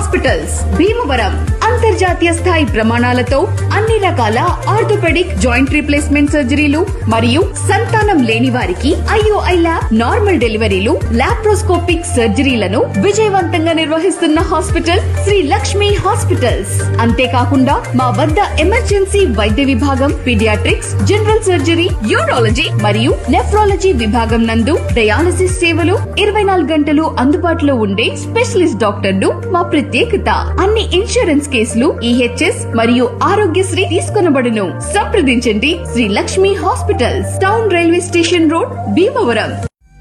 hospitals Bhimavaram అంతర్జాతీయ స్థాయి ప్రమాణాలతో అన్ని రకాల ఆర్థోపెడిక్ జాయింట్ రీప్లేస్మెంట్ సర్జరీలు మరియు సంతానం లేని వారికి ఐఓఐ ల్యాబ్ నార్మల్ డెలివరీలు లాప్రోస్కోపిక్ సర్జరీలను విజయవంతంగా నిర్వహిస్తున్న హాస్పిటల్ శ్రీ లక్ష్మి హాస్పిటల్స్ అంతేకాకుండా మా వద్ద ఎమర్జెన్సీ వైద్య విభాగం పీడియాట్రిక్స్ జనరల్ సర్జరీ యూరాలజీ మరియు నెఫ్రాలజీ విభాగం నందు డయాలసిస్ సేవలు ఇరవై నాలుగు గంటలు అందుబాటులో ఉండే స్పెషలిస్ట్ డాక్టర్లు మా ప్రత్యేకత అన్ని ఇన్సూరెన్స్ కేసులు ఈహెచ్ఎస్ మరియు ఆరోగ్యశ్రీ తీసుకొనబడును సంప్రదించండి Sri Lakshmi hospitals town railway station road Bhimavaram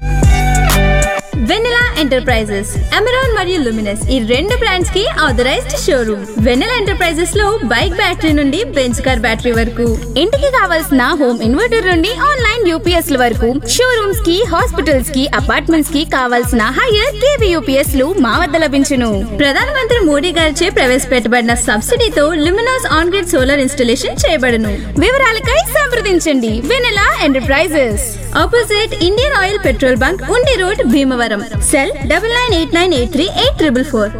Vennela enterprises Amaron మరియు లుమినస్ ఈ రెండు బ్రాండ్స్ కి ఆథరైజ్డ్ షోరూమ్ వెన్నెలా ఎంటర్ప్రైజెస్ లో బైక్ బ్యాటరీ నుండి బెంచ్ కార్ బ్యాటరీ వరకు ఇంటికి కావాల్సిన హోమ్ ఇన్వర్టర్ నుండి ఆన్లైన్ యూపీఎస్ ల వరకు షోరూమ్స్ కి హాస్పిటల్స్ కి అపార్ట్మెంట్స్ కి కావాల్సిన హైయర్ కేవీ యూపీఎస్ లు మా వద్ద లభించును ప్రధానమంత్రి మోడీ గారిచే ప్రవేశపెట్టబడిన సబ్సిడీతో Luminous on grid solar installation చేయబడును వివరాలకై సంప్రదించండి Vennela enterprises opposite Indian oil petrol bunk Undi road Bhimavaram cell double nine eight nine eight three eight triple four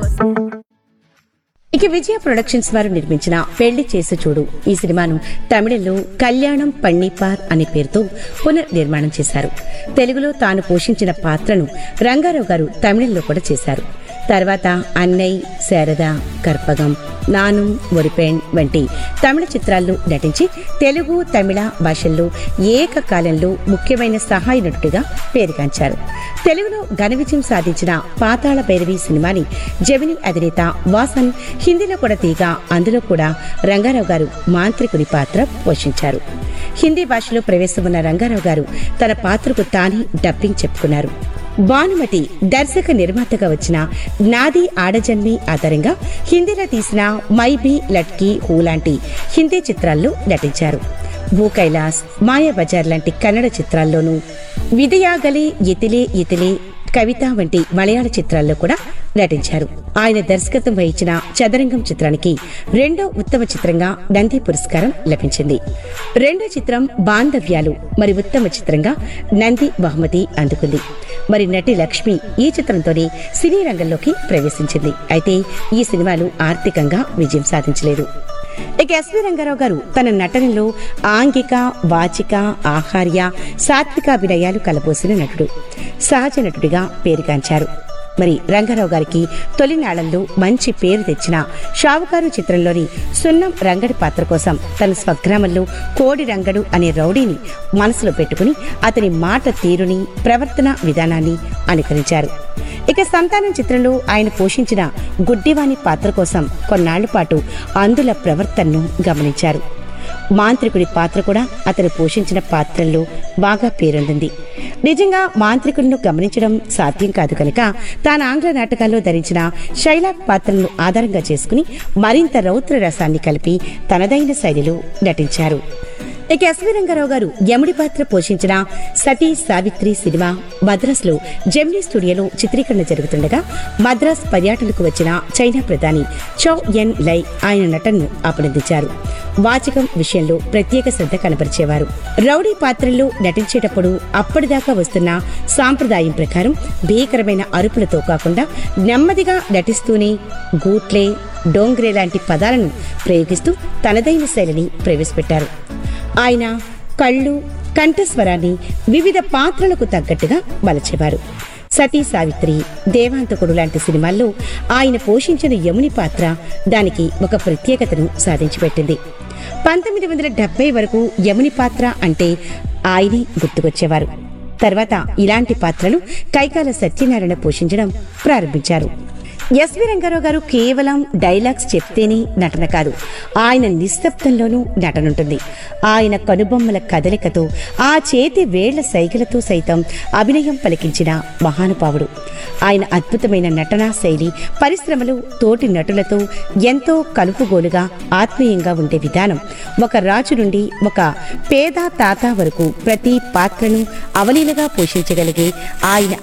ఇక విజయ ప్రొడక్షన్స్ వారు నిర్మించిన పెళ్లి చేసి చూడు ఈ సినిమాను తమిళంలో కళ్యాణం పన్నీపార్ అనే పేరుతో పునర్నిర్మాణం చేశారు తెలుగులో తాను పోషించిన పాత్రను రంగారావు గారు తమిళంలో కూడా చేశారు తర్వాత అన్నయ్ శారద కర్పగం నాను ఒరిపెన్ వంటి తమిళ చిత్రాల్లో నటించి తెలుగు తమిళ భాషల్లో ఏకకాలంలో ముఖ్యమైన సహాయ నటుడిగా పేరుగాంచారు తెలుగులో ఘన విజయం సాధించిన పాతాళ భైరవి సినిమాని జమిని అధినేత వాసన్ హిందీలో కూడా తీగ అందులో కూడా రంగారావు గారు మాంత్రికుడి పాత్ర పోషించారు హిందీ భాషలో ప్రవేశం ఉన్న రంగారావు గారు తన పాత్రకు తానే డబ్బింగ్ చెప్పుకున్నారు భానుమతి దర్శక నిర్మాతగా వచ్చిన నాది ఆడజన్మి ఆధారంగా హిందీలో తీసిన మై బి లట్కీ హూ లాంటి హిందీ చిత్రాల్లో నటించారు భూ కైలాస్ మాయా బజార్ లాంటి కన్నడ చిత్రాల్లోనూ విదయాగలి ఇతిలే ఇతిలే కవిత వంటి మలయాళ చిత్రాల్లో కూడా నటించారు ఆయన దర్శకత్వం వహించిన చదరంగం చిత్రానికి రెండో ఉత్తమ చిత్రంగా నంది పురస్కారం లభించింది రెండో చిత్రం బాంధవ్యాలు మరి ఉత్తమ చిత్రంగా నంది బహుమతి అందుకుంది మరి నటి లక్ష్మి ఈ చిత్రంతోనే సినీ రంగంలోకి ప్రవేశించింది అయితే ఈ సినిమాలు ఆర్థికంగా విజయం సాధించలేదు ఇక ఎస్వి రంగారావు గారు తన నటనలో ఆంగిక వాచిక ఆహార్య సాత్వికాభినయాలు కలబోసిన నటుడు సహజ నటుడిగా పేరుగాంచారు మరి రంగారావు గారికి తొలినాళ్లలో మంచి పేరు తెచ్చిన షావుకారు చిత్రంలోని సున్నం రంగడి పాత్ర కోసం తన స్వగ్రామంలో కోడి రంగడు అనే రౌడీని మనసులో పెట్టుకుని అతని మాట తీరుని ప్రవర్తన విధానాన్ని అనుకరించారు ఇక సంతానం చిత్రంలో ఆయన పోషించిన గుడ్డివాణి పాత్ర కోసం కొన్నాళ్ల పాటు అందుల ప్రవర్తనను గమనించారు మాంత్రికుడి పాత్ర కూడా అతను పోషించిన పాత్రల్లో బాగా పేరొందింది నిజంగా మాంత్రికుడిని గమనించడం సాధ్యం కాదు కనుక తాను ఆంగ్ల నాటకాల్లో ధరించిన శైలాక్ పాత్రలను ఆధారంగా చేసుకుని మరింత రౌద్ర రసాన్ని కలిపి తనదైన శైలిలో నటించారు ఇక ఎస్వి రంగారావు గారు యముడి పాత్ర పోషించిన సతీ సావిత్రి సినిమా మద్రాస్ లో జెమినీ స్టూడియోలో చిత్రీకరణ జరుగుతుండగా మద్రాస్ పర్యటనకు వచ్చిన చైనా ప్రధాని చౌ ఎన్ లై ఆయన నటనను అభినందించారు వాచకం విషయంలో ప్రత్యేక శ్రద్ధ కనబరిచేవారు రౌడీ పాత్రల్లో నటించేటప్పుడు అప్పటిదాకా వస్తున్న సాంప్రదాయం ప్రకారం భీకరమైన అరుపులతో కాకుండా నెమ్మదిగా నటిస్తూనే గూట్లే డోంగ్రే లాంటి పదాలను ప్రయోగిస్తూ తనదైన శైలిని ప్రవేశపెట్టారు ఆయన కళ్ళు కంఠస్వరాన్ని వివిధ పాత్రలకు తగ్గట్టుగా మలచేవారు సతీ సావిత్రి దేవాంతకుడు లాంటి సినిమాల్లో ఆయన పోషించిన యముని పాత్ర దానికి ఒక ప్రత్యేకతను సాధించిపెట్టింది పంతొమ్మిది వందల డెబ్బై వరకు యముని పాత్ర అంటే ఆయనే గుర్తుకొచ్చేవారు తర్వాత ఇలాంటి పాత్రలు కైకాల సత్యనారాయణ పోషించడం ప్రారంభించారు ఎస్వి రంగారావు గారు కేవలం డైలాగ్స్ చెప్తేనే నటన కాదు ఆయన నిశ్శబ్దంలోనూ నటనుంటుంది ఆయన కనుబొమ్మల కదలికతో ఆ చేతి వేళ్ల సైగలతో సైతం అభినయం పలికించిన మహానుభావుడు ఆయన అద్భుతమైన నటనా శైలి పరిశ్రమలు తోటి నటులతో ఎంతో కలుపుగోలుగా ఆత్మీయంగా ఉండే విధానం ఒక రాజు నుండి ఒక పేద తాత వరకు ప్రతి పాత్రను అవలీలగా పోషించగలిగే ఆయన